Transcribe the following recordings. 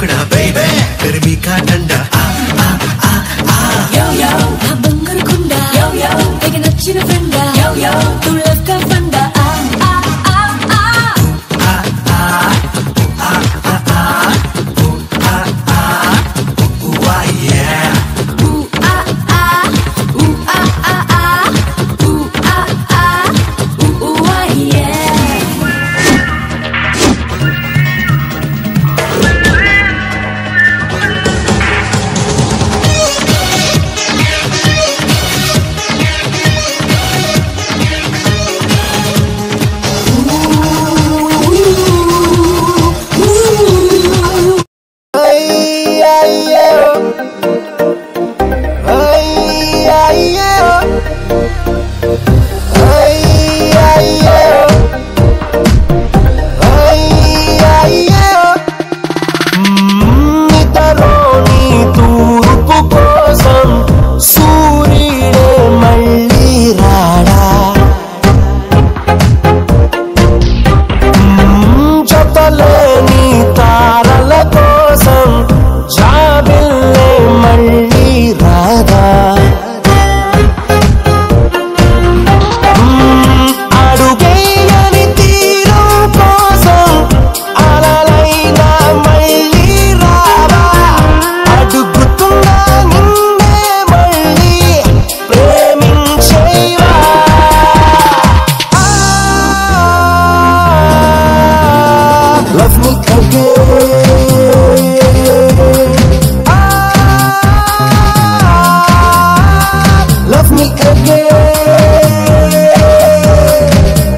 టుకడా బేబే గర్మీ కా danda Yo yo, ఆ బంగారు కొండ. Yo yo, తెగ నచ్చిన ఫ్రెండ. Yo yo, నువ్వు left గా ఫండ. Ah, ah, ah, ah. Ooh, ah, ah. Ooh, ah, ah, ah. Ooh, ah, ah. Ooh, ooh, ah, yeah. నిద్రలోని తూర్పు కోసం సూర్యుడే మళ్ళీ రాడా మ్మ్, జతలేని తారల కోసం జాబిల్లే మళ్ళీ రాదా మ్మ్, అడుగేయని తీరం కోసం అలలైనా మళ్ళీ రావా అడుగుతున్నా నిన్నే మళ్ళీ ప్రేమించేవా Love me again. Ah, love me again.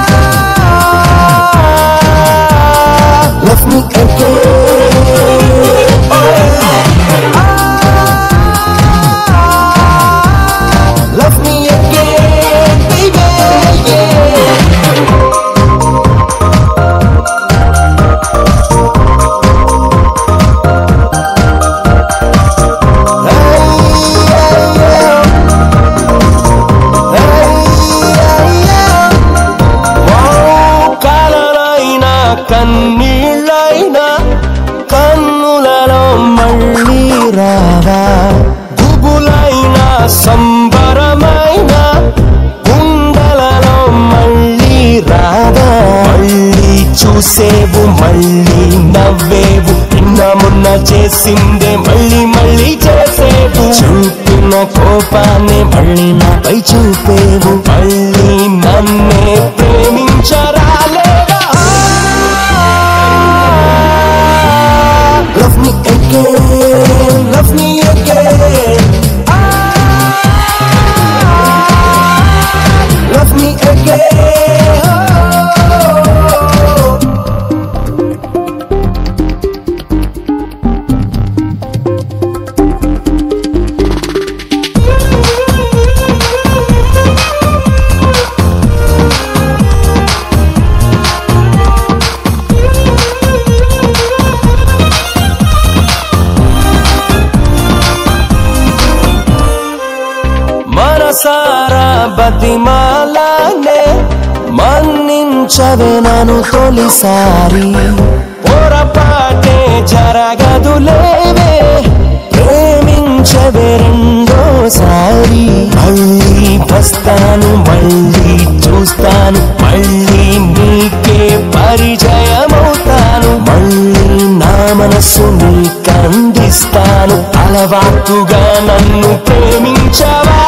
Ah, love me again. Ah, love me again, baby. Yeah. కలలైనా కన్నీళ్ళైనా కన్నులలో మళ్ళీ రావా గుబులైనా సంబరమైన గుండెలలో మళ్ళీ రాదా మళ్ళీ చూసేవు మళ్ళీ నవ్వేవు నిన్న మొన్న చేసిందే మళ్ళీ మళ్ళీ చేసేవు చూపిన కోపాన్ని మళ్ళీ నాపై చూపేవు మళ్ళీ నన్నే ప్రేమించరాలేదా Love me again, love me again. Ah, love me again. Oh. మనసారా బతిమాలానే మన్నించవే నన్ను తొలిసారి పొరపాటే జరగదులేవే ప్రేమించవే రెండోసారి మళ్ళీ వస్తాను మళ్ళీ చూస్తాను మళ్ళీ నీకే పరిచయమవుతాను మళ్ళీ నా మనసు నీకందిస్తాను అలవాటుగా నన్ను ప్రేమించవా